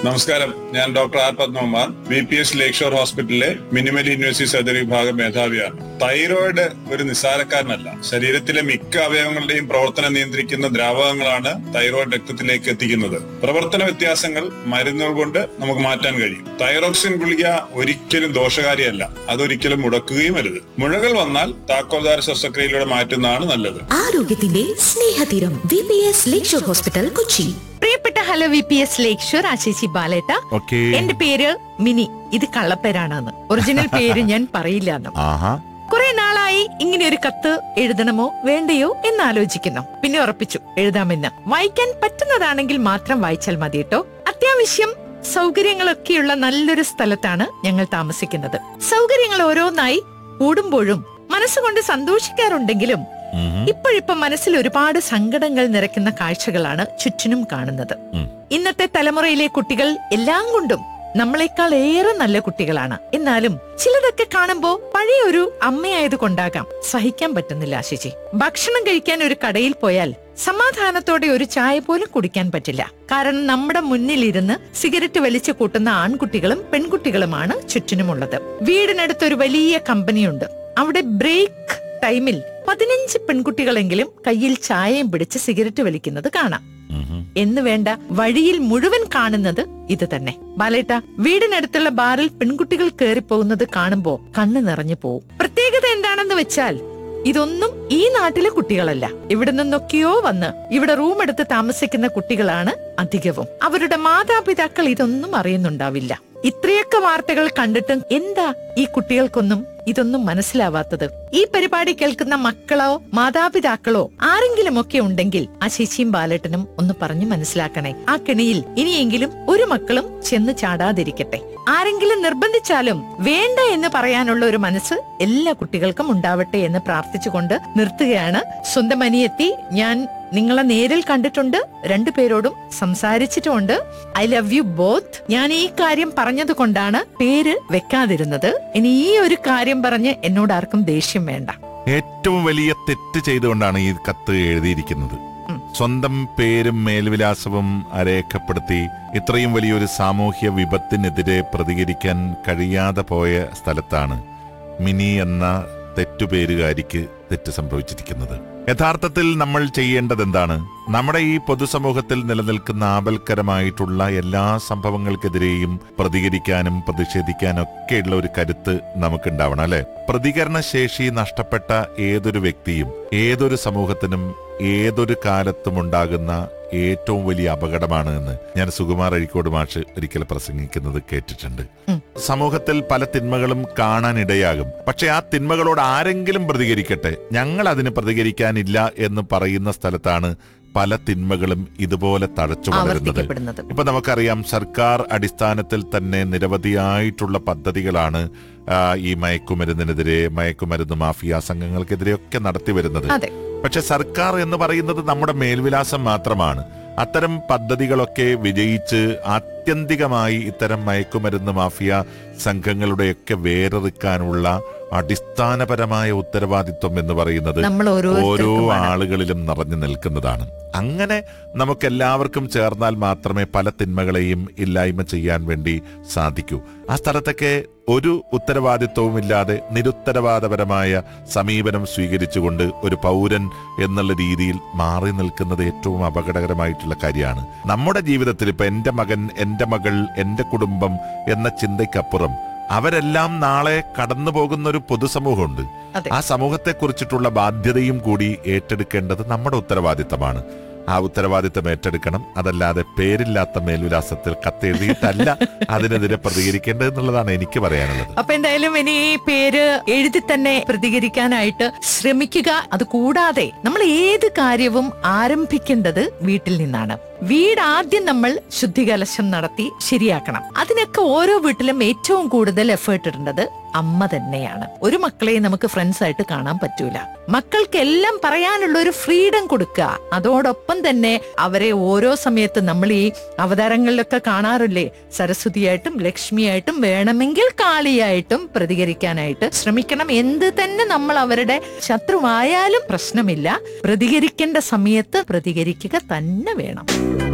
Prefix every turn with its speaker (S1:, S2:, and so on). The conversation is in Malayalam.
S1: നമസ്കാരം ഞാൻ doctor R Padmakumar B P S lakeshore ഹോസ്പിറ്റലിലെ മിനിമൽ യൂണിവേഴ്സിറ്റി സർജറി വിഭാഗം മേധാവിയാണ് തൈറോയിഡ് ഒരു നിസ്സാരക്കാരനല്ല ശരീരത്തിലെ മിക്ക അവയവങ്ങളുടെയും പ്രവർത്തനം നിയന്ത്രിക്കുന്ന ദ്രാവകങ്ങളാണ് തൈറോയിഡ് രക്തത്തിലേക്ക് എത്തിക്കുന്നത് പ്രവർത്തന വ്യത്യാസങ്ങൾ മരുന്നുകൾ കൊണ്ട് നമുക്ക് മാറ്റാൻ കഴിയും തൈറോക്സിൻ ഗുളിക ഒരിക്കലും ദോഷകാരിയല്ല അതൊരിക്കലും മുടക്കുകയും അരുത് മുഴകൾ വന്നാൽ താക്കോൽദാര ശസ്ത്രക്രിയയിലൂടെ മാറ്റുന്നതാണ് നല്ലത്
S2: ആരോഗ്യത്തിന്റെ സ്നേഹതീരം V P S Lakeshore hospital Kochi
S3: പ്രിയപ്പെട്ട hello V P S Lakeshore ആശേഷി ബാലേട്ട
S4: ഓക്കേ
S3: എന്റെ പേര് മിനി ഇത് കള്ളപ്പേരാണെന്ന് ഒറിജിനൽ പേര് ഞാൻ പറയില്ല എന്ന്
S4: ആഹാ
S3: കുറെ നാളായി ഇങ്ങനെ ഒരു കത്ത് എഴുതണമോ വേണ്ടയോ എന്ന് ആലോചിക്കുന്നു പിന്നെ ഉറപ്പിച്ചു എഴുതാമെന്ന് വായിക്കാൻ പറ്റുന്നതാണെങ്കിൽ മാത്രം വായിച്ചാൽ മതി കേട്ടോ അത്യാവശ്യം സൗകര്യങ്ങളൊക്കെയുള്ള നല്ലൊരു സ്ഥലത്താണ് ഞങ്ങൾ താമസിക്കുന്നത് സൗകര്യങ്ങൾ ഓരോന്നായി കൂടുമ്പോഴും മനസ്സുകൊണ്ട് സന്തോഷിക്കാറുണ്ടെങ്കിലും
S4: ഉം.
S3: ഇപ്പോഴിപ്പം മനസ്സിൽ ഒരുപാട് സങ്കടങ്ങൾ നിറയ്ക്കുന്ന കാഴ്ചകളാണ് ചുറ്റിനും കാണുന്നത്
S4: ഉം.
S3: ഇന്നത്തെ തലമുറയിലെ കുട്ടികൾ എല്ലാം കൊണ്ടും നമ്മളെക്കാൾ ഏറെ നല്ല കുട്ടികളാണ് എന്നാലും ചിലതൊക്കെ കാണുമ്പോ പഴയ ഒരു അമ്മയായത് കൊണ്ടാകാം സഹിക്കാൻ പറ്റുന്നില്ല ആശിജി ഭക്ഷണം കഴിക്കാൻ ഒരു കടയിൽ പോയാൽ സമാധാനത്തോടെ ഒരു ചായ പോലും കുടിക്കാൻ പറ്റില്ല കാരണം നമ്മുടെ മുന്നിലിരുന്ന് സിഗരറ്റ് വലിച്ചു കൂട്ടുന്ന ആൺകുട്ടികളും പെൺകുട്ടികളുമാണ് ചുറ്റിനുമുള്ളത് വീടിനടുത്ത് ഒരു വലിയ കമ്പനിയുണ്ട് അവിടെ ബ്രേക്ക് ടൈമിൽ പതിനഞ്ച് പെൺകുട്ടികളെങ്കിലും കയ്യിൽ ചായയും പിടിച്ച് സിഗരറ്റ് വലിക്കുന്നത് കാണാം
S4: ഉം.
S3: എന്ന് വേണ്ട വഴിയിൽ മുഴുവൻ കാണുന്നത് ഇത് തന്നെ ബാലേട്ട വീടിനടുത്തുള്ള ബാറിൽ പെൺകുട്ടികൾ കയറിപ്പോകുന്നത് കാണുമ്പോ കണ്ണു നിറഞ്ഞു പോവും പ്രത്യേകത എന്താണെന്ന് വെച്ചാൽ ഇതൊന്നും ഈ നാട്ടിലെ കുട്ടികളല്ല ഇവിടെ നിന്നൊക്കെയോ വന്ന് ഇവിടെ റൂം എടുത്ത് താമസിക്കുന്ന കുട്ടികളാണ് അധികവും അവരുടെ മാതാപിതാക്കൾ ഇതൊന്നും അറിയുന്നുണ്ടാവില്ല ഇത്രയൊക്കെ വാർത്തകൾ കണ്ടിട്ടും എന്താ ഈ കുട്ടികൾക്കൊന്നും ഇതൊന്നും മനസ്സിലാവാത്തത് ഈ പരിപാടി കേൾക്കുന്ന മക്കളോ മാതാപിതാക്കളോ ആരെങ്കിലും ഒക്കെ ഉണ്ടെങ്കിൽ ആ ശശിയും ബാലേട്ടനും ഒന്ന് പറഞ്ഞു മനസ്സിലാക്കണേ ആ കെണിയിൽ ഇനിയെങ്കിലും ഒരു മക്കളും ചെന്ന് ചാടാതിരിക്കട്ടെ ആരെങ്കിലും നിർബന്ധിച്ചാലും വേണ്ട എന്ന് പറയാനുള്ള ഒരു മനസ്സ് എല്ലാ കുട്ടികൾക്കും ഉണ്ടാവട്ടെ എന്ന് പ്രാർത്ഥിച്ചുകൊണ്ട് നിർത്തുകയാണ് സ്വന്തം അനിയെത്തി ഞാൻ നിങ്ങളെ നേരിൽ കണ്ടിട്ടുണ്ട് രണ്ടുപേരോടും സംസാരിച്ചിട്ടുമുണ്ട് ഐ ലവ് യു ബോത്ത് ഞാൻ ഈ കാര്യം പറഞ്ഞത് കൊണ്ടാണ് പേര് വെക്കാതിരുന്നത് ഇനി ഈ ഒരു കാര്യം പറഞ്ഞ് എന്നോട് ആർക്കും ദേഷ്യം വേണ്ട
S4: ഏറ്റവും വലിയ തെറ്റ് ചെയ്തുകൊണ്ടാണ് ഈ കത്ത് എഴുതിയിരിക്കുന്നത്
S3: ഉം.
S4: സ്വന്തം പേരും മേൽവിലാസവും രേഖപ്പെടുത്തി ഇത്രയും വലിയൊരു സാമൂഹ്യ വിപത്തിനെതിരെ പ്രതികരിക്കാൻ കഴിയാതെ പോയ സ്ഥലത്താണ് മിനി എന്ന തെറ്റുപേരുകാരിക്ക് തെറ്റ് സംഭവിച്ചിരിക്കുന്നത് യഥാർത്ഥത്തിൽ നമ്മൾ ചെയ്യേണ്ടത് എന്താണ് നമ്മുടെ ഈ പൊതുസമൂഹത്തിൽ നിലനിൽക്കുന്ന ആപൽക്കരമായിട്ടുള്ള എല്ലാ സംഭവങ്ങൾക്കെതിരെയും പ്രതികരിക്കാനും പ്രതിഷേധിക്കാനും ഒക്കെയുള്ള ഒരു കരുത്ത് നമുക്കുണ്ടാവണം അല്ലെ പ്രതികരണ ശേഷി നഷ്ടപ്പെട്ട ഏതൊരു വ്യക്തിയും ഏതൊരു സമൂഹത്തിനും ഏതൊരു കാലത്തും ഉണ്ടാകുന്ന ഏറ്റവും വലിയ അപകടമാണ് എന്ന് ഞാൻ സുകുമാർ അഴിക്കോട് മാഷ് ഒരിക്കൽ പ്രസംഗിക്കുന്നത് കേട്ടിട്ടുണ്ട്
S3: ഉം.
S4: സമൂഹത്തിൽ പല തിന്മകളും കാണാനിടയാകും പക്ഷെ ആ തിന്മകളോട് ആരെങ്കിലും പ്രതികരിക്കട്ടെ ഞങ്ങൾ അതിന് പ്രതികരിക്കാനില്ല എന്ന് പറയുന്ന സ്ഥലത്താണ് പല തിന്മകളും ഇതുപോലെ തഴച്ചു വളരുന്നത്
S3: ആവർത്തിക്കപ്പെടുന്നത്
S4: ഇപ്പൊ നമുക്കറിയാം സർക്കാർ അടിസ്ഥാനത്തിൽ തന്നെ നിരവധിയായിട്ടുള്ള പദ്ധതികളാണ് ആ, ഈ മയക്കുമരുന്നിനെതിരെ മയക്കുമരുന്ന് മാഫിയ സംഘങ്ങൾക്കെതിരെയൊക്കെ നടത്തി വരുന്നത്
S3: അതെ
S4: പക്ഷെ സർക്കാർ എന്ന് പറയുന്നത് നമ്മുടെ മേൽവിലാസം മാത്രമാണ് അത്തരം പദ്ധതികളൊക്കെ വിജയിച്ച് ആത്യന്തികമായി ഇത്തരം മയക്കുമരുന്ന് മാഫിയ സംഘങ്ങളുടെയൊക്കെ വേറെറുക്കാനുള്ള അടിസ്ഥാനപരമായ ഉത്തരവാദിത്വം എന്ന് പറയുന്നത്
S3: നമ്മൾ
S4: ഓരോ
S3: ഓരോരുത്തർക്കുമാണ്.
S4: ആളുകളിലും നിറഞ്ഞു നിൽക്കുന്നതാണ് അങ്ങനെ നമുക്ക് എല്ലാവർക്കും ചേർന്നാൽ മാത്രമേ പല തിന്മകളെയും ഇല്ലായ്മ ചെയ്യാൻ വേണ്ടി സാധിക്കൂ ആ സ്ഥലത്തൊക്കെ ഒരു ഉത്തരവാദിത്വവും ഇല്ലാതെ നിരുത്തരവാദപരമായ സമീപനം സ്വീകരിച്ചുകൊണ്ട് ഒരു പൗരൻ എന്നുള്ള രീതിയിൽ മാറി നിൽക്കുന്നത് ഏറ്റവും അപകടകരമായിട്ടുള്ള കാര്യമാണ് നമ്മുടെ ജീവിതത്തിൽ ഇപ്പൊ എന്റെ മകൻ എന്റെ മകൾ എന്റെ കുടുംബം എന്ന ചിന്തയ്ക്കപ്പുറം അവരെല്ലാം നാളെ കടന്നു പോകുന്ന ഒരു പൊതുസമൂഹമുണ്ട്
S3: അതെ.
S4: ആ സമൂഹത്തെ കുറിച്ചിട്ടുള്ള ബാധ്യതയും കൂടി ഏറ്റെടുക്കേണ്ടത് നമ്മുടെ ഉത്തരവാദിത്തമാണ് ആ ഉത്തരവാദിത്തം ഏറ്റെടുക്കണം അതല്ലാതെ പേരില്ലാത്ത മേൽവിലാസത്തിൽ കത്തെഴുതിയിട്ടല്ല അതിനെതിരെ പ്രതികരിക്കേണ്ടത് എന്നുള്ളതാണ് എനിക്ക് പറയാനുള്ളത്
S3: അപ്പൊ എന്തായാലും ഇനി ഈ പേര് എഴുതി തന്നെ പ്രതികരിക്കാനായിട്ട് ശ്രമിക്കുക അത് കൂടാതെ നമ്മൾ ഏത് കാര്യവും ആരംഭിക്കേണ്ടത് വീട്ടിൽ നിന്നാണ് വീട് ആദ്യം നമ്മൾ ശുദ്ധികലശം നടത്തി ശരിയാക്കണം അതിനൊക്കെ ഓരോ വീട്ടിലും ഏറ്റവും കൂടുതൽ എഫേർട്ട് ഇടേണ്ടത് അമ്മ തന്നെയാണ് ഒരു മക്കളെ നമുക്ക് ഫ്രണ്ട്സ് ആയിട്ട് കാണാൻ പറ്റൂല മക്കൾക്ക് എല്ലാം പറയാനുള്ള ഒരു ഫ്രീഡം കൊടുക്കുക അതോടൊപ്പം തന്നെ അവരെ ഓരോ സമയത്ത് നമ്മൾ ഈ അവതാരങ്ങളിലൊക്കെ കാണാറില്ലേ സരസ്വതിയായിട്ടും ലക്ഷ്മിയായിട്ടും വേണമെങ്കിൽ കാളിയായിട്ടും പ്രതികരിക്കാനായിട്ട് ശ്രമിക്കണം എന്ത് തന്നെ നമ്മൾ അവരുടെ ശത്രുവായാലും പ്രശ്നമില്ല പ്രതികരിക്കേണ്ട സമയത്ത് പ്രതികരിക്കുക തന്നെ വേണം